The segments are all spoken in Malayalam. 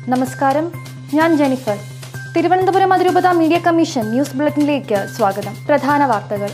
നമസ്കാരം ഞാൻ ജെനിഫർ തിരുവനന്തപുരം അതിരൂപത മീഡിയ കമ്മീഷൻ ന്യൂസ് ബുള്ളറ്റിനിലേക്ക് സ്വാഗതം പ്രധാന വാർത്തകൾ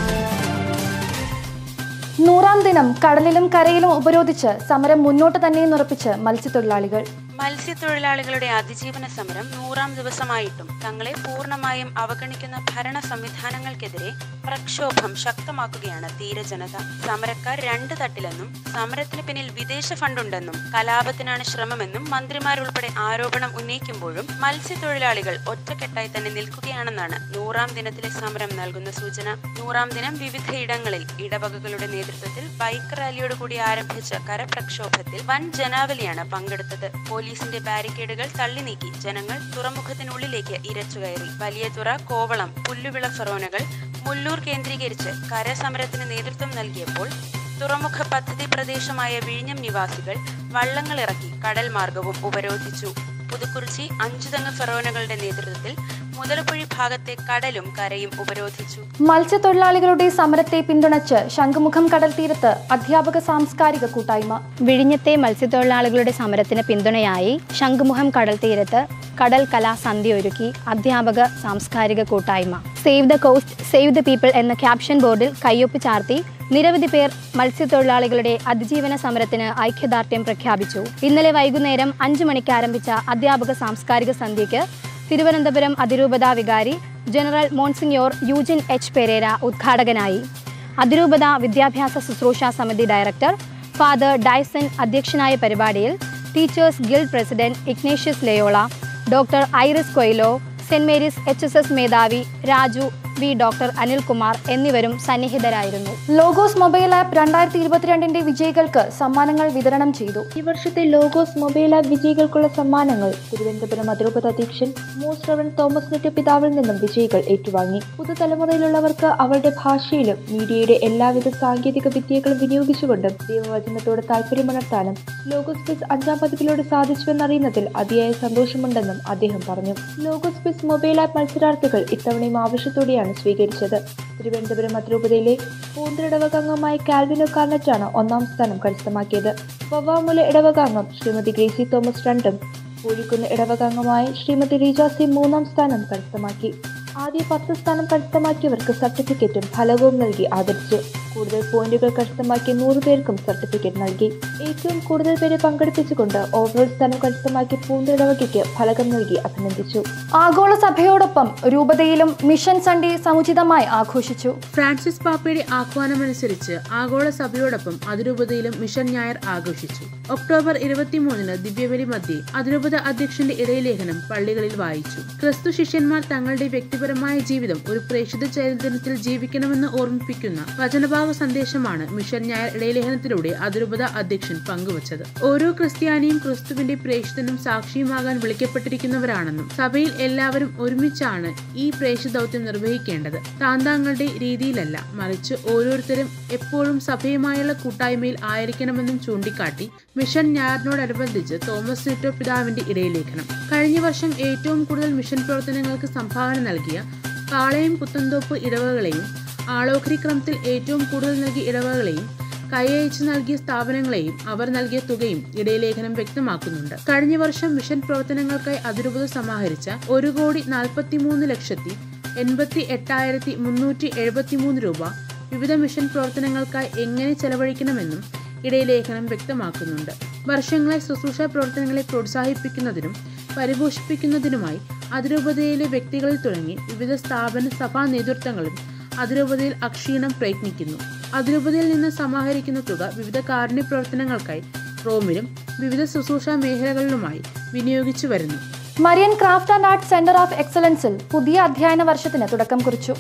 നൂറാം ദിനം കടലിലും കരയിലും ഉപരോധിച്ച് സമരം മുന്നോട്ട് തന്നെയെന്നുറപ്പിച്ച് മത്സ്യത്തൊഴിലാളികൾ മത്സ്യത്തൊഴിലാളികളുടെ അതിജീവന സമരം നൂറാം ദിവസമായിട്ടും തങ്ങളെ പൂർണ്ണമായും അവഗണിക്കുന്ന ഭരണ സംവിധാനങ്ങൾക്കെതിരെ പ്രക്ഷോഭം ശക്തമാക്കുകയാണ് തീരജനത സമരക്കാർ രണ്ട് തട്ടിലെന്നും സമരത്തിന് പിന്നിൽ വിദേശ ഫണ്ടുണ്ടെന്നും കലാപത്തിനാണ് ശ്രമമെന്നും മന്ത്രിമാരുൾപ്പെടെ ആരോപണം ഉന്നയിക്കുമ്പോഴും മത്സ്യത്തൊഴിലാളികൾ ഒറ്റക്കെട്ടായി തന്നെ നിൽക്കുകയാണെന്നാണ് നൂറാം ദിനത്തിലെ സമരം നൽകുന്ന സൂചന നൂറാം ദിനം വിവിധയിടങ്ങളിൽ ഇടവകകളുടെ നേതൃത്വത്തിൽ ബൈക്ക് റാലിയോട് കൂടി ആരംഭിച്ച കരപ്രക്ഷോഭത്തിൽ വൻ ജനാവലിയാണ് പങ്കെടുത്തത് പോലീസിന്റെ ബാരിക്കേഡുകൾ തള്ളി നീക്കി ജനങ്ങൾ തുറമുഖത്തിനുള്ളിലേക്ക് ഇരച്ചുകയറി വലിയതുറ കോവളം പുല്ലുവിള ഫെറോനകൾ മുല്ലൂർ കേന്ദ്രീകരിച്ച് കരസമരത്തിന് നേതൃത്വം നൽകിയപ്പോൾ തുറമുഖ പദ്ധതി പ്രദേശമായ വിഴിഞ്ഞം നിവാസികൾ വള്ളങ്ങളിറക്കി കടൽ മാർഗവും ഉപരോധിച്ചു പുതുക്കുറിച്ചി അഞ്ചുതങ്ങ് ഫെറോനകളുടെ നേതൃത്വത്തിൽ മുതലപ്പുഴി ഭാഗത്തെ കടലും കരയും ഉപരോധിച്ചു മത്സ്യത്തൊഴിലാളികളുടെ സമരത്തെ പിന്തുണച്ച് ശംഖുമുഖം കടൽ തീരത്ത് അധ്യാപക സാംസ്കാരിക കൂട്ടായ്മ വിഴിഞ്ഞത്തെ മത്സ്യത്തൊഴിലാളികളുടെ സമരത്തിന് പിന്തുണയായി ശംഖുമുഖം കടൽ തീരത്ത് കടൽ കലാസന്ധ്യ ഒരുക്കി അധ്യാപക സാംസ്കാരിക കൂട്ടായ്മ save the coast save the people എന്ന ക്യാപ്ഷൻ ബോർഡിൽ കയ്യൊപ്പ് ചാർത്തി നിരവധി പേർ മത്സ്യത്തൊഴിലാളികളുടെ അതിജീവന സമരത്തിന് ഐക്യദാർഢ്യം പ്രഖ്യാപിച്ചു ഇന്നലെ വൈകുന്നേരം അഞ്ചു മണിക്ക് ആരംഭിച്ച അധ്യാപക സാംസ്കാരിക സന്ധ്യയ്ക്ക് തിരുവനന്തപുരം അതിരൂപത വികാരി general Monsignor Eugene H Pereira ഉദ്ഘാടകനായി അതിരൂപത വിദ്യാഭ്യാസ ശുശ്രൂഷ സമിതി ഡയറക്ടർ ഫാദർ ഡൈസൺ അധ്യക്ഷനായ പരിപാടിയിൽ teachers guild president Ignatius Loyola doctor Iris Coelho Saint Mary's H S S മേധാവി രാജു വി ഡോക്ടർ അനിൽകുമാർ എന്നിവരും സന്നിഹിതരായിരുന്നു ലോഗോസ് മൊബൈൽ ആപ്പ് രണ്ടായിരത്തി ഇരുപത്തിരണ്ടിന്റെ വിജയികൾക്ക് സമ്മാനങ്ങൾ വിതരണം ചെയ്തു ഈ വർഷത്തെ ലോഗോസ് മൊബൈൽ ആപ്പ് വിജയികൾക്കുള്ള സമ്മാനങ്ങൾ തിരുവനന്തപുരം അതിരൂപത അധ്യക്ഷൻ മോസ്റ്റ് റവൻ തോമസ് നെറ്റ് പിതാവിൽ നിന്നും വിജയികൾ ഏറ്റുവാങ്ങി പുതുതലമുറയിലുള്ളവർക്ക് അവരുടെ ഭാഷയിലും മീഡിയയുടെ എല്ലാവിധ സാങ്കേതിക വിദ്യകളും വിനിയോഗിച്ചുകൊണ്ടും ദൈവവചനത്തോട് താല്പര്യമുണർത്താനും ലോഗോസ് ക്വിസ് അഞ്ചാം പതിപ്പിലൂടെ സാധിച്ചുവെന്നറിയുന്നതിൽ അതിയായ സന്തോഷമുണ്ടെന്നും അദ്ദേഹം പറഞ്ഞു ലോഗോസ് ക്വിസ് മൊബൈൽ ആപ്പ് മത്സരാർത്ഥികൾ ഇത്തവണയും ആവശ്യത്തോടെയാണ് സ്വീകരിച്ചത് തിരുവനന്തപുരം അതിരൂപതയിലെ പൂന്തിടവക അംഗമായ കാൽവിനോ കാർണറ്റാണ് ഒന്നാം സ്ഥാനം കരസ്ഥമാക്കിയത് വവ്വാമുല ഇടവകാംഗം ശ്രീമതി ഗ്രേസി തോമസ് രണ്ടും പൂഴിക്കുന്ന് ഇടവകാംഗമായ ശ്രീമതി റീജ സി മൂന്നാം സ്ഥാനം കരസ്ഥമാക്കി ആദ്യ പത്ത് സ്ഥാനം കരസ്ഥമാക്കിയവർക്ക് സർട്ടിഫിക്കറ്റും ഫലകവും നൽകി ആദരിച്ചു കൂടുതൽ പോയിന്റുകൾ കരസ്ഥമാക്കിയ നൂറ് പേർക്കും സർട്ടിഫിക്കറ്റ് നൽകി ഏറ്റവും കൂടുതൽ പേരെ പങ്കെടുപ്പിച്ചുകൊണ്ട് ഓവറോൾ സ്ഥാനം കരസ്ഥമാക്കിയ പൂന്തിടവകയ്ക്ക് ഫലകം നൽകി അഭിനന്ദിച്ചു ആഗോള സഭയോടൊപ്പം രൂപതയിലും മിഷൻ സൺഡേ സമുചിതമായി ആഘോഷിച്ചു ഫ്രാൻസിസ് പാപ്പയുടെ ആഹ്വാനമനുസരിച്ച് ആഗോള സഭയോടൊപ്പം അതിരൂപതയിലും മിഷൻ ഞായർ ആഘോഷിച്ചു ഒക്ടോബർ ഇരുപത്തിമൂന്നിന് ദിവ്യബലി മധ്യേ അതിരൂപത അധ്യക്ഷന്റെ ഇടയലേഖനം പള്ളികളിൽ വായിച്ചു ക്രിസ്തു ശിഷ്യന്മാർ തങ്ങളുടെ വ്യക്തിപരമായ ജീവിതം ഒരു പ്രേക്ഷിത ചൈതന്യത്തിൽ ജീവിക്കണമെന്ന് ഓർമ്മിപ്പിക്കുന്ന വചനഭാവ സന്ദേശമാണ് മിഷൻ ഞായർ ഇടയലേഖനത്തിലൂടെ അതിരൂപത അധ്യക്ഷൻ പങ്കുവച്ചത് ഓരോ ക്രിസ്ത്യാനിയും ക്രിസ്തുവിന്റെ പ്രേക്ഷിതനും സാക്ഷിയുമാകാൻ വിളിക്കപ്പെട്ടിരിക്കുന്നവരാണെന്നും സഭയിൽ എല്ലാവരും ഒരുമിച്ചാണ് ഈ പ്രേക്ഷിത ദൗത്യം നിർവഹിക്കേണ്ടത് താന്താങ്ങളുടെ രീതിയിലല്ല മറിച്ച് ഓരോരുത്തരും എപ്പോഴും സഭയുമായുള്ള കൂട്ടായ്മയിൽ ആയിരിക്കണമെന്നും ചൂണ്ടിക്കാട്ടി മിഷൻ ഞായറിനോടനുബന്ധിച്ച് തോമസ് നെറ്റോ പിതാവിന്റെ ഇടയിലേഖനം കഴിഞ്ഞ വർഷം ഏറ്റവും കൂടുതൽ മിഷൻ പ്രവർത്തനങ്ങൾക്ക് സംഭാവന നൽകിയ പാളയം പുത്തൻതോപ്പ് ഇടവകളെയും ആളോഹരി ക്രമത്തിൽ ഏറ്റവും കൂടുതൽ നൽകിയ ഇടവകളെയും കൈയയച്ച് നൽകിയ സ്ഥാപനങ്ങളെയും അവർ നൽകിയ തുകയും ഇടയലേഖനം വ്യക്തമാക്കുന്നുണ്ട് കഴിഞ്ഞ വർഷം മിഷൻ പ്രവർത്തനങ്ങൾക്കായി അതിരൂപത സമാഹരിച്ച ഒരു കോടി നാൽപ്പത്തിമൂന്ന് ലക്ഷത്തി എൺപത്തി എട്ടായിരത്തി മുന്നൂറ്റി എഴുപത്തിമൂന്ന് രൂപ വിവിധ മിഷൻ പ്രവർത്തനങ്ങൾക്കായി എങ്ങനെ ചെലവഴിക്കണമെന്നും ഇടയലേഖനം വ്യക്തമാക്കുന്നുണ്ട് വർഷങ്ങളായി ശുശ്രൂഷ പ്രവർത്തനങ്ങളെ പ്രോത്സാഹിപ്പിക്കുന്നതിനും പരിപോഷിപ്പിക്കുന്നതിനുമായി അതിരൂപതയിലെ വ്യക്തികളിൽ തുടങ്ങി വിവിധ സ്ഥാപന സഭാ നേതൃത്വങ്ങളും അതിരൂപതയിൽ അക്ഷീണം പ്രയത്നിക്കുന്നു അതിരൂപതയിൽ നിന്ന് സമാഹരിക്കുന്ന തുക വിവിധ കാരുണ്യ പ്രവർത്തനങ്ങൾക്കായി റോമിലും വിവിധ ശുശ്രൂഷ മേഖലകളിലുമായി വിനിയോഗിച്ചു വരുന്നു Marian craft and art centre of എക്സലൻസിൽ പുതിയ അധ്യയന വർഷത്തിന് തുടക്കം കുറിച്ചു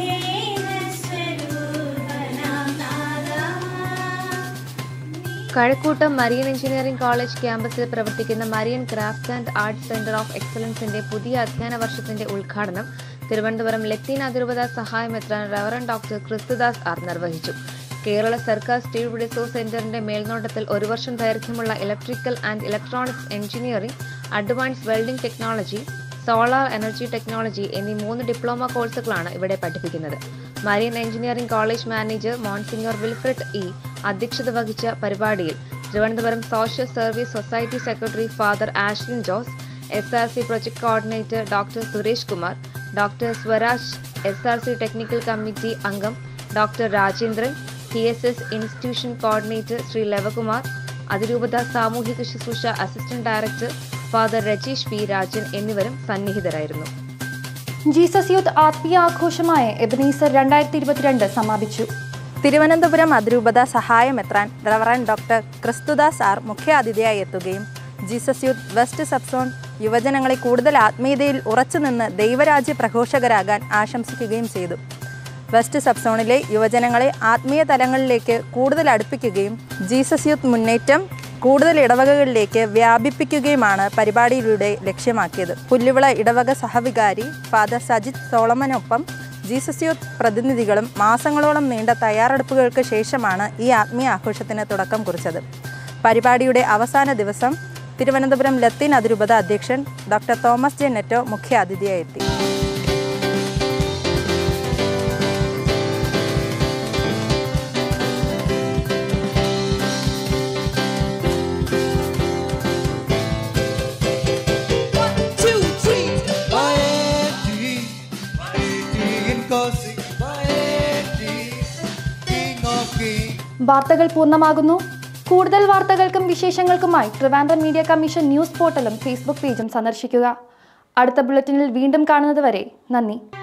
കഴക്കൂട്ടം മരിയൻ എഞ്ചിനീയറിംഗ് കോളേജ് ക്യാമ്പസിൽ പ്രവർത്തിക്കുന്ന Marian crafts and arts centre of എക്സലൻസിന്റെ പുതിയ അധ്യയന വർഷത്തിന്റെ ഉദ്ഘാടനം തിരുവനന്തപുരം ലത്തീൻ അതിരൂപത സഹായമെത്രാൻ റവറൻ ഡോക്ടർ ക്രിസ്തുദാസ് ആർ നിർവഹിച്ചു കേരള സർക്കാർ സ്റ്റീൽ റിസോഴ്സ് സെന്ററിന്റെ മേൽനോട്ടത്തിൽ ഒരു വർഷം ദൈർഘ്യമുള്ള electrical and electronics engineering advance welding technology solar energy technology എന്നീ മൂന്ന് ഡിപ്ലോമ കോഴ്സുകളാണ് ഇവിടെ പഠിപ്പിക്കുന്നത് marine engineering college manager monsignor Wilfred E അധ്യക്ഷത വഹിച്ച പരിപാടിയിൽ Thiruvananthapuram social service society secretary father Ashlin Jose S R C project coordinator doctor Suresh Kumar doctor Swaraj S R C technical committee അംഗം doctor Rajendran T S S institution coordinator Shri Lavakumar അതിരൂപത സാമൂഹിക ശുശ്രൂഷ assistant director father Rajeesh P Rajan എന്നിവരും സന്നിഹിതരായിരുന്നു ജീസസ് യൂത്ത് ആത്മീയ ആഘോഷമായ എബനീസർ രണ്ടായിരത്തി ഇരുപത്തിരണ്ട് സമാപിച്ചു തിരുവനന്തപുരം അതിരൂപത സഹായമെത്രാൻ റവറൻ ഡോക്ടർ ക്രിസ്തുദാസ് ആർ മുഖ്യാതിഥിയായി എത്തുകയും ജീസസ് യൂത്ത് വെസ്റ്റ് സബ്സോൺ യുവജനങ്ങളെ കൂടുതൽ ആത്മീയതയിൽ ഉറച്ചുനിന്ന് ദൈവരാജ്യ പ്രഘോഷകരാകാൻ ആശംസിക്കുകയും ചെയ്തു വെസ്റ്റ് സബ്സോണിലെ യുവജനങ്ങളെ ആത്മീയ തലങ്ങളിലേക്ക് കൂടുതൽ അടുപ്പിക്കുകയും ജീസസ് യൂത്ത് മുന്നേറ്റം കൂടുതൽ ഇടവകകളിലേക്ക് വ്യാപിപ്പിക്കുകയുമാണ് പരിപാടിയിലൂടെ ലക്ഷ്യമാക്കിയത് പുല്ലുവിള ഇടവക സഹവികാരി ഫാദർ സജിത് സോളമനൊപ്പം ജീസസ് യൂത്ത് പ്രതിനിധികളും മാസങ്ങളോളം നീണ്ട തയ്യാറെടുപ്പുകൾക്ക് ശേഷമാണ് ഈ ആത്മീയ ആഘോഷത്തിന് തുടക്കം കുറിച്ചത് പരിപാടിയുടെ അവസാന ദിവസം തിരുവനന്തപുരം ലത്തീൻ അതിരൂപത അധ്യക്ഷൻ ഡോക്ടർ തോമസ് ജെ നെറ്റോ മുഖ്യാതിഥിയായി എത്തി two, three. Mighty, mighty in Kosi, mighty, King of Kings. വാർത്തകൾ പൂർണ്ണമാകുന്നു കൂടുതൽ വാർത്തകൾക്കും വിശേഷങ്ങൾക്കുമായി ട്രിവാൻഡ്രം മീഡിയ കമ്മീഷൻ ന്യൂസ് പോർട്ടലും ഫേസ്ബുക്ക് പേജും സന്ദർശിക്കുക അടുത്ത ബുള്ളറ്റിനിൽ വീണ്ടും കാണുന്നതുവരെ നന്ദി